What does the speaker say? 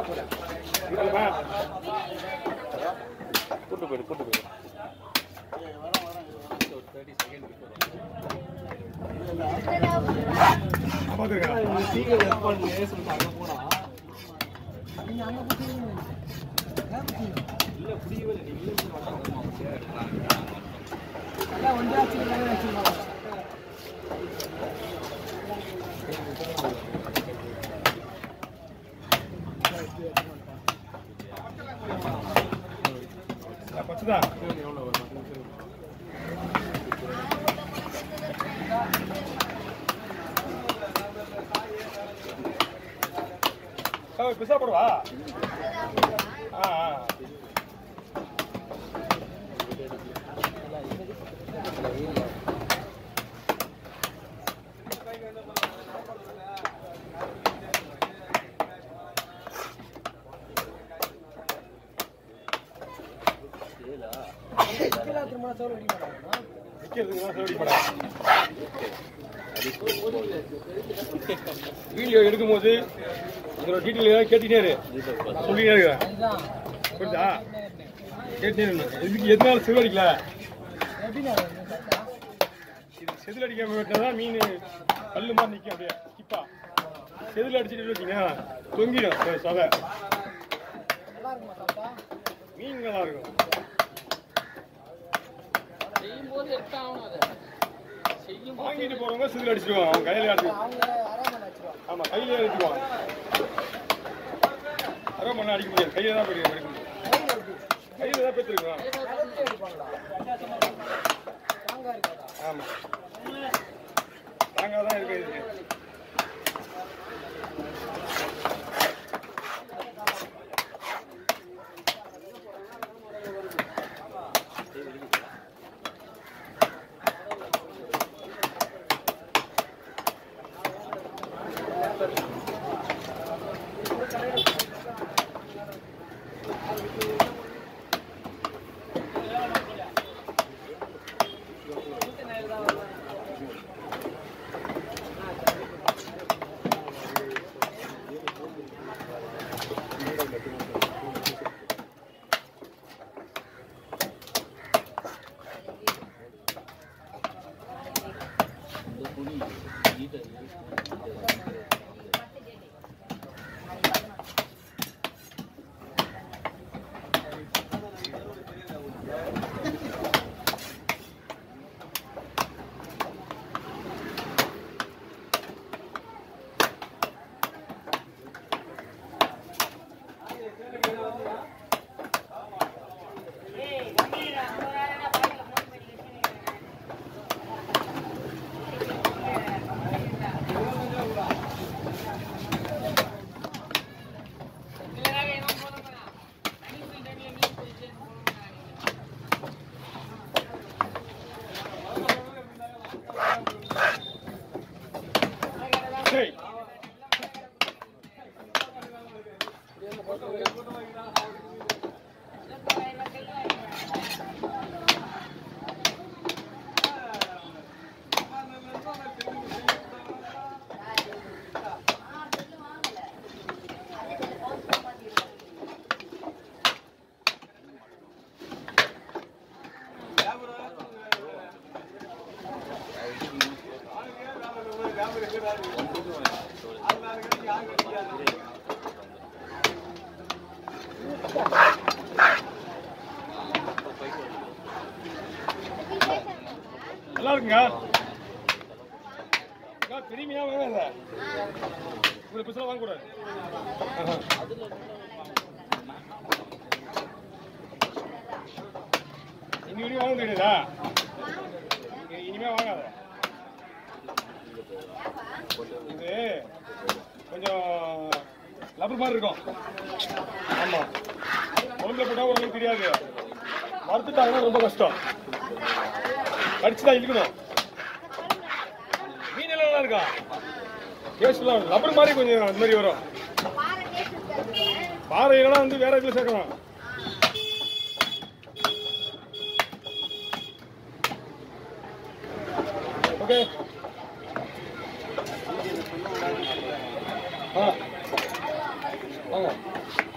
இருக்குமா? கூட்டு போயிடு கூட்டு போயிடு பார்த்துருக்கேன் பத்துதா பிசா போடுவா ஆ ஆ நிக்கிறதுக்கு தான் சோடி படா வீடியோ எடுக்கும்போது இதோட டீட்டெயில் ஏதாவது கேட்டுட்டே இரு சொல்லிட்டே இருக்கிறேன் புரியுதா கேட்டே இருக்கணும். இதுக்கு எதனால செதில் அடிக்கல இது செதில் அடிக்காம விட்டா தான் மீன் கல்லு மாதிரி நிற்கும் அப்படியே கிப்பா செதில் அடிச்சுட்டு வச்சீங்க தொங்கிடும் ச- சதை மீன் நல்லா இருக்கும் செய்யும்போது எடுத்தாகணும் அதை செய்யும் வாங்கிட்டு போறவங்க செதில் அடிச்சிடுவான் அவன் கையில அடிச்சு ஆமா கையில அடிச்சுக்குவான் அரை மணி அடிக்க முடியாது கையில தான் போய் அடிக்க முடியும் கையில தான் பெற்றிருக்கான் ஆமா தாங்க தான் இருக்கு இதுக்கு சரி நல்லா இருக்குங்க அக்கா, பெருமையா வாங்காத இவ்வளவு பிசல வாங்கக்கூடாது ஆஹா. இனி வரையும் வாங்க தெரியாதா இ- இனிமே வாங்காத இது கொஞ்சம் லப்பர் மாதிரி இருக்கும் ஆமா குழந்தை போட்டா ஓரளவுக்கு தெரியாது வறுத்துட்டாங்கன்னா ரொம்ப கஷ்டம் கடிச்சு தான் இழுக்கணும் மீன் எல்லாம் நல்லா இருக்கா டேஸ்ட்லாம் லப்பர் மாதிரி கொஞ்சம் அந்த மாதிரி வரும் பாறையெல்லாம் வந்து வேற இதில் சேர்க்கலாம் ஓகே ஆ வாங்க